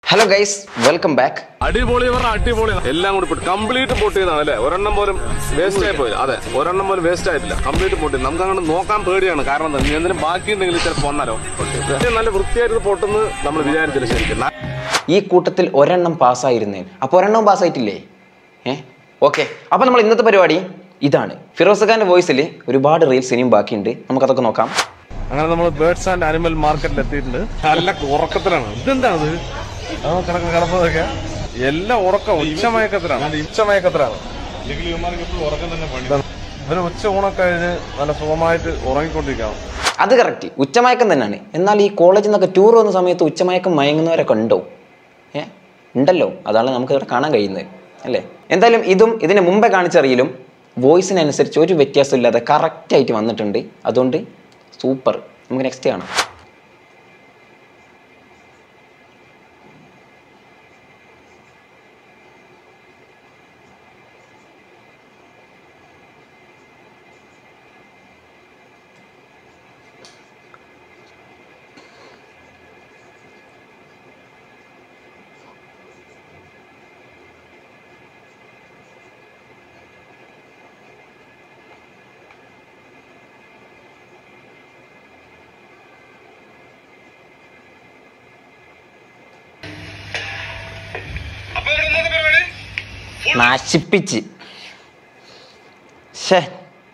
Hello guys welcome back അടിപൊളി പറഞ്ഞ അടിപൊളി എല്ലാം കൂടി പൊട്ടി കംപ്ലീറ്റ് പൊട്ടി ചെയ്താണ് അല്ലേ ഒരെണ്ണം പോലും വേസ്റ്റ് ആയി പോയി അതെ ഒരെണ്ണം പോലും വേസ്റ്റ് ആയിട്ടില്ല കംപ്ലീറ്റ് പൊട്ടി നമുക്ക് അങ്ങനെ നോക്കാൻ പേടിയാണ് കാരണം എന്താ ഇനി എന്തെങ്കിലും ബാക്കി ഉണ്ടെങ്കിൽ ചിലപ്പോൾ വന്നാലോ പക്ഷേ നല്ല വൃത്തിയായിട്ട് പൊട്ടുന്നത് നമ്മൾ വിചാരിച്ചില്ല ശരിക്കും ന- ഈ കൂട്ടത്തിൽ ഒരെണ്ണം പാസ്സായിരുന്നേ അപ്പോൾ ഒരെണ്ണം പാസ്സായിട്ടില്ലേ ഏ ഓക്കെ അപ്പോൾ നമ്മൾ ഇന്നത്തെ പരിപാടി ഇതാണ് ഫിറോസ് ഖാന്റെ വോയിസിൽ ഒരുപാട് റീൽസ് ഇനിയും ബാക്കിയുണ്ട് നമുക്കതൊക്കെ നോക്കാം അങ്ങനെ നമ്മൾ ബേർഡ്സ് ആൻഡ് ആനിമൽ മാർക്കറ്റിൽ എത്തിയിട്ടുണ്ട് നല്ല ഉറക്കത്തിലാണ് ഇതെന്താണ് ആ കിടക്കുന്ന കിടപ്പതൊക്കെ എല്ലാം ഉറക്കം ഉച്ചമയക്കത്തിലാണ് ഉച്ചമയക്കത്തിലാണ് ഇവര് ഉച്ച ഊണൊക്കെ കഴിഞ്ഞ് നല്ല സുഖമായിട്ട് ഉറങ്ങിക്കൊണ്ടിരിക്കണം അത് കറക്റ്റ് ഉച്ചമയക്കം തന്നെയാണ് എന്നാൽ ഈ കോളേജിൽ നിന്നൊക്കെ ടൂർ വന്ന സമയത്ത് ഉച്ചമയക്കം മയങ്ങുന്നവരൊക്കെ ഉണ്ടോ ഏ ഉണ്ടല്ലോ അതാണ് നമുക്ക് ഇവിടെ കാണാൻ കഴിയുന്നത് അല്ലേ എന്തായാലും ഇതും ഇതിന് മുമ്പേ കാണിച്ചറിയലും വോയിസിനനുസരിച്ച് ഒരു വ്യത്യാസമില്ലാതെ കറക്റ്റായിട്ട് വന്നിട്ടുണ്ട് അതുകൊണ്ട് സൂപ്പർ നമുക്ക് നെക്സ്റ്റ് കാണാം നശിപ്പിച്ച് ഷേ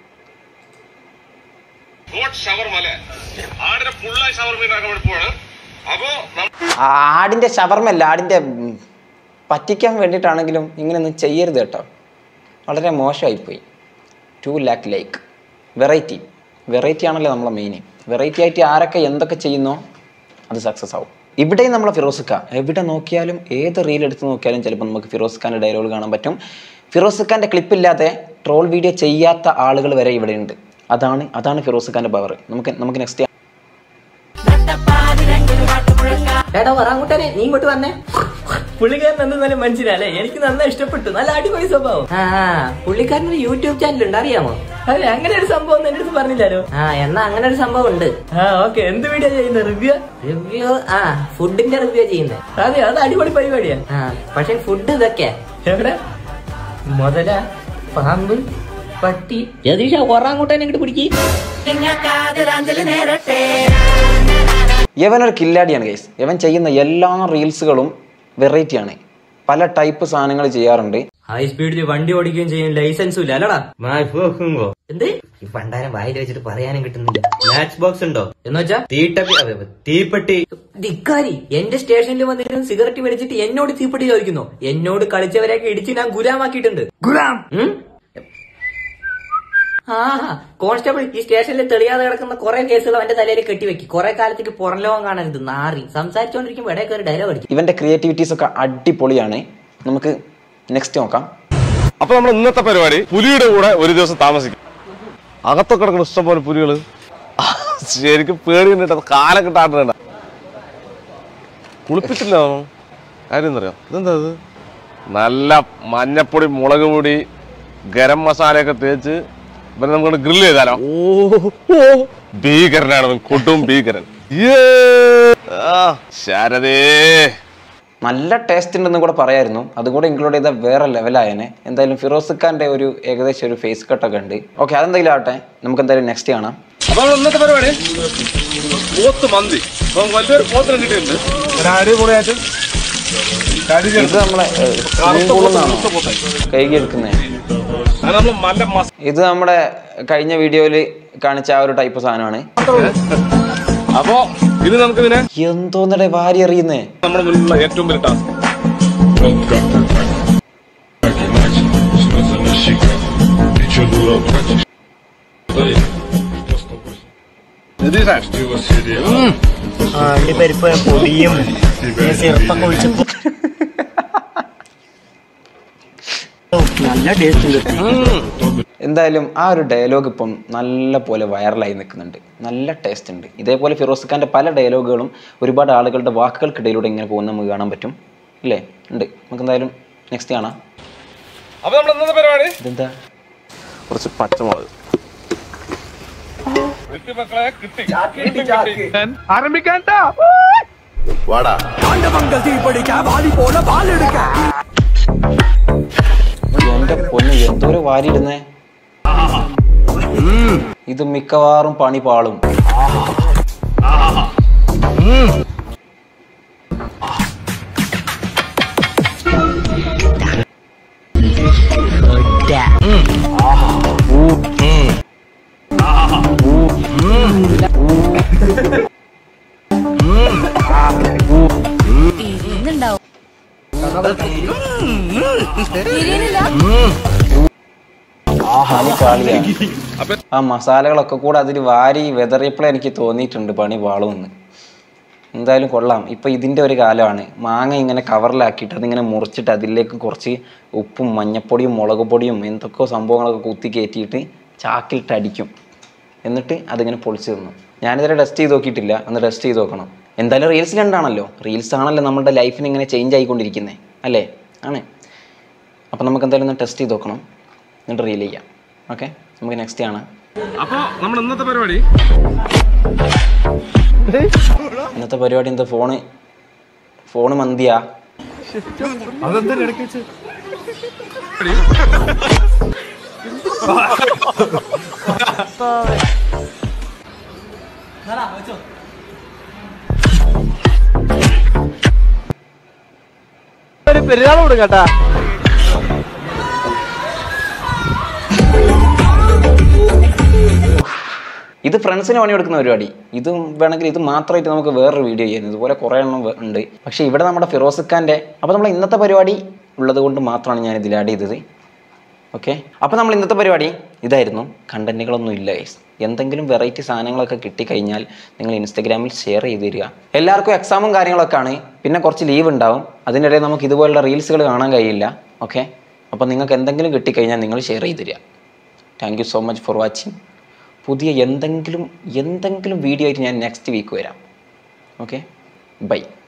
ഷവർമ അല്ലേ ആടിനെ ഫുള്ളായി ഷവർമ ഉണ്ടാക്കാൻ വേണ്ടി പോവാണ് അപ്പോ ആടിന്റെ ഷവർമല്ല ആടിന്റെ ഉം, പറ്റിക്കാൻ വേണ്ടിയിട്ടാണെങ്കിലും ഇങ്ങനെയൊന്നും ചെയ്യരുത് കേട്ടോ വളരെ മോശമായിപ്പോയി two lakh like variety variety ആണല്ലോ നമ്മളെ മെയിൻ വെറൈറ്റി ആയിട്ട് ആരൊക്കെ എന്തൊക്കെ ചെയ്യുന്നോ അത് സക്സസ് ആവും ഇവിടെയും നമ്മളെ ഫിറോസ് ഖാൻ എവിടെ നോക്കിയാലും ഏത് റീൽ എടുത്ത് നോക്കിയാലും ചിലപ്പോൾ നമുക്ക് ഫിറോസ് ഖാൻ്റെ ഡയലോഗ് കാണാൻ പറ്റും ഫിറോസ് ഖാൻ്റെ ക്ലിപ്പില്ലാതെ ട്രോൾ വീഡിയോ ചെയ്യാത്ത ആളുകൾ വരെ ഇവിടെയുണ്ട് അതാണ് അതാണ് ഫിറോസ് ഖാൻ്റെ പവർ നമുക്ക് നമുക്ക് നെക്സ്റ്റ് എടാ വറാങ്കുട്ടനെ നീ ഇങ്ങോട്ട് വന്നേ പുള്ളിക്കാരൻ എന്തെന്നാലും മനസ്സിലല്ലേ എനിക്ക് നന്നായി ഇഷ്ടപ്പെട്ടു നല്ല അടിപൊളി സ്വഭാവം ആ പുള്ളിക്കാരൻ ഒരു യൂട്യൂബ് ചാനൽ ഉണ്ട് അറിയാമോ അതെ അങ്ങനെ ഒരു സംഭവം ഒന്നും എന്റെ അടുത്ത് പറഞ്ഞില്ലാലോ ആ എന്നാ അങ്ങനെ ഒരു സംഭവം ഉണ്ട് ആ ഓക്കെ എന്ത് വീഡിയോ ചെയ്യുന്നത് റിവ്യൂ റിവ്യൂ ആ ഫുഡിന്റെ റിവ്യൂ ചെയ്യുന്നത് അതെ അത് അടിപൊളി പരിപാടിയാ ആ പക്ഷെ ഫുഡ് ഇതൊക്കെ എവിടെ മുതല പാമ്പ് പട്ടി ജതീഷ ഒറാങ്കുട്ടനെ ഇങ്ങോട്ട് പിടിക്കി യവനൊരു കില്ലാടിയാണ് ഗൈസ് യവൻ ചെയ്യുന്ന എല്ലാ റീൽസുകളും വെറൈറ്റി ആണ് പല ടൈപ്പ് സാധനങ്ങൾ ചെയ്യാറുണ്ട് ഹൈ സ്പീഡിൽ വണ്ടി ഓടിക്കുകയും ചെയ്യും ലൈസൻസും ഇല്ല അല്ലടാ എന്ത് ഈ പണ്ടാരം വായിൽ വെച്ചിട്ട് പറയാനും കിട്ടുന്നില്ല മാച്ച് ബോക്സ് ഉണ്ടോ എന്ന് വെച്ചാ തീട്ടപ്പി അതെ, അതെ, തീപ്പെട്ടി ധിക്കാരി എന്റെ സ്റ്റേഷനിൽ വന്നിരുന്ന് സിഗരറ്റ് വലിച്ചിട്ട് എന്നോട് തീപ്പെട്ടി ചോദിക്കുന്നു എന്നോട് കളിച്ചവരെയൊക്കെ ഇടിച്ച് ഞാൻ ഗുലാമാക്കിയിട്ടുണ്ട് ഗുലാം ആ കോൺസ്റ്റബിൾ ഈ സ്റ്റേഷനിൽ തെളിയാതെ കിടക്കുന്ന കുറെ കേസുകൾ അവന്റെ തലയിൽ കെട്ടിവെക്കി കുറെ കാലത്തേക്ക് പുറം ലോകം കാണരുത് നാറി സംസാരിച്ചോണ്ടിരിക്കുമ്പോ ഇടയിൽ കയറി ഡയലോഗ് അടിക്കും ഇവന്റെ ക്രിയേറ്റിവിറ്റീസ് ഒക്കെ അടിപൊളിയാണ് നമുക്ക് നെക്സ്റ്റ് നോക്കാം അപ്പൊ നമ്മൾ ഇന്നത്തെ പരിപാടി പുലിയുടെ കൂടെ ഒരു ദിവസം താമസിക്കും അകത്തൊക്കെ കിടക്കുന്ന ഇഷ്ടംപോലെ പുലികള് ശരിക്കും പേടി കണ്ടിട്ട് അത് കാലം കിട്ടാണ്ട് കുളിപ്പിച്ചില്ല കാര്യം എന്തറിയാം ഇതെന്താ ഇത് നല്ല മഞ്ഞപ്പൊടി മുളക് പൊടി ഗരം മസാലയൊക്കെ തേച്ച് ഇവരെ നമുക്ക് ഗ്രില്ല് ചെയ്താലോ ഓ ഭീകരനാണ് അവൻ കൊടും ഭീകരൻ യേ! ആ, ശാരദേ നല്ല ടേസ്റ്റ് ഉണ്ടെന്ന് കൂടെ പറയായിരുന്നു അതുകൂടെ ഇൻക്ലൂഡ് ചെയ്ത വേറെ ലെവലായനെ എന്തായാലും ഫിറോസ് ഖാന്റെ ഒരു ഏകദേശം ഒരു ഫേസ് കട്ടൊക്കെ ഉണ്ട് ഓക്കെ അതെന്തെങ്കിലും ആവട്ടെ നമുക്ക് എന്തായാലും നെക്സ്റ്റ് കാണാം അപ്പൊ നമ്മൾ ഇന്നത്തെ പരിപാടി പോത്ത് മന്തി അപ്പൊ വലിയൊരു പോത്ത് കണ്ടിട്ടുണ്ട് അടിപൊളിയായിട്ട് ഇത് നമ്മളെ സ്വിമ്മിംഗ് പൂളിൽ നിന്നാണോ കൈകി എടുക്കുന്നത് അങ്ങനെ നമ്മൾ നല്ല മസ ഇത് നമ്മുടെ കഴിഞ്ഞ വീഡിയോയിൽ കാണിച്ച ആ ഒരു ടൈപ്പ് സാധനമാണ് അപ്പോ ഇത് നമുക്ക് ഇതിനെ എന്തോന്നടെ വാരി എറിയുന്നേ നമ്മുടെ മുന്നിലുള്ള ഏറ്റവും വലിയ ടാസ്ക് അണ്ടിപ്പരിപ്പ് പൊടിയും ചെറുപ്പൊക്കെ ഒഴിച്ചപ്പോ നല്ല ടേസ്റ്റ് ഉണ്ട് എന്തായാലും ആ ഒരു ഡയലോഗ് ഇപ്പം നല്ല പോലെ വൈറലായി നിൽക്കുന്നുണ്ട് നല്ല ടേസ്റ്റ് ഉണ്ട് ഇതേപോലെ ഫിറോസ് ഖാന്റെ പല ഡയലോഗുകളും ഒരുപാട് ആളുകളുടെ വാക്കുകൾക്കിടയിലൂടെ ഇങ്ങനെ പോകുന്ന നമുക്ക് കാണാൻ പറ്റും ഇല്ലേ ഉണ്ട് നമുക്ക് എന്തായാലും നെക്സ്റ്റ് കാണാം അപ്പൊ നമ്മൾ ഇന്നത്തെ പരിപാടി ഇതെന്താ കുറച്ച് പച്ചമുളക് കിട്ടി മക്കളെ കിട്ടി കിട്ടി, കിട്ടി. ആരംഭിക്കാൻ വാടാ എന്റെ പൊന്ന് എന്തോരം വാരിയിടുന്നേ ഇത് മിക്കവാറും പണി പാളും ഇന്നുണ്ടാവും തിരിയുന്നില്ല പണി പാളിയാ ആ മസാലകളൊക്കെ കൂടെ അതിൽ വാരി വെതറിയപ്പോഴേ എനിക്ക് തോന്നിയിട്ടുണ്ട് പണി പാളുമെന്ന് എന്തായാലും കൊള്ളാം ഇപ്പൊ ഇതിന്റെ ഒരു കാലമാണ് മാങ്ങ ഇങ്ങനെ കവറിലാക്കിയിട്ട് അതിങ്ങനെ മുറിച്ചിട്ട് അതിലേക്ക് കുറച്ച് ഉപ്പും മഞ്ഞപ്പൊടിയും മുളക് പൊടിയും എന്തൊക്കെയോ സംഭവങ്ങളൊക്കെ കുത്തി കയറ്റിയിട്ട് ചാക്കിലിട്ട് അടിക്കും എന്നിട്ട് അതിങ്ങനെ പൊളിച്ച് തിന്നു ഞാനിതുവരെ ടെസ്റ്റ് ചെയ്ത് നോക്കിയിട്ടില്ല ഒന്ന് ടെസ്റ്റ് ചെയ്ത് നോക്കണം എന്തായാലും റീൽസ് രണ്ടാണല്ലോ റീൽസ് ആണല്ലോ നമ്മുടെ ലൈഫിന് ഇങ്ങനെ ചേഞ്ച് ആയിക്കൊണ്ടിരിക്കുന്നത് അല്ലേ ആണ് അപ്പം നമുക്ക് എന്തായാലും ഒന്ന് ടെസ്റ്റ് ചെയ്ത് നോക്കണം എന്നിട്ട് റീൽ ചെയ്യാം ഓക്കെ നമുക്ക് നെക്സ്റ്റ് ആണ് അപ്പൊ നമ്മുടെ ഇന്നത്തെ പരിപാടി ഇന്നത്തെ പരിപാടി എന്താ ഫോണ് ഫോണ് മന്തിയാ ഇത് ഫ്രണ്ട്സിന് പണി കൊടുക്കുന്ന പരിപാടി ഇത് വേണമെങ്കിൽ ഇത് മാത്രമായിട്ട് നമുക്ക് വേറൊരു വീഡിയോ ചെയ്യാം ഇതുപോലെ കുറേ എണ്ണം വേ- ഉണ്ട് പക്ഷേ ഇവിടെ നമ്മുടെ ഫിറോസ് ഖാൻ്റെ അപ്പോൾ നമ്മൾ ഇന്നത്തെ പരിപാടി ഉള്ളത് കൊണ്ട് മാത്രമാണ് ഞാൻ ഇതിൽ ആഡ് ചെയ്തത് ഓക്കെ അപ്പോൾ നമ്മൾ ഇന്നത്തെ പരിപാടി ഇതായിരുന്നു കണ്ടന്റുകളൊന്നും ഇല്ല ഗൈസ് എന്തെങ്കിലും വെറൈറ്റി സാധനങ്ങളൊക്കെ കിട്ടിക്കഴിഞ്ഞാൽ നിങ്ങൾ ഇൻസ്റ്റഗ്രാമിൽ ഷെയർ ചെയ്ത് തരിക എല്ലാവർക്കും എക്സാമും കാര്യങ്ങളൊക്കെ ആണ് പിന്നെ കുറച്ച് ലീവ് ഉണ്ടാവും അതിനിടയിൽ നമുക്ക് ഇതുപോലുള്ള റീൽസുകൾ കാണാൻ കഴിയില്ല ഓക്കെ അപ്പോൾ നിങ്ങൾക്ക് എന്തെങ്കിലും കിട്ടിക്കഴിഞ്ഞാൽ നിങ്ങൾ ഷെയർ ചെയ്ത് തരിക thank you so much for watching പുതിയ എന്തെങ്കിലും എന്തെങ്കിലും വീഡിയോ ആയിട്ട് ഞാൻ നെക്സ്റ്റ് വീക്ക് വരാം ഓക്കെ ബൈ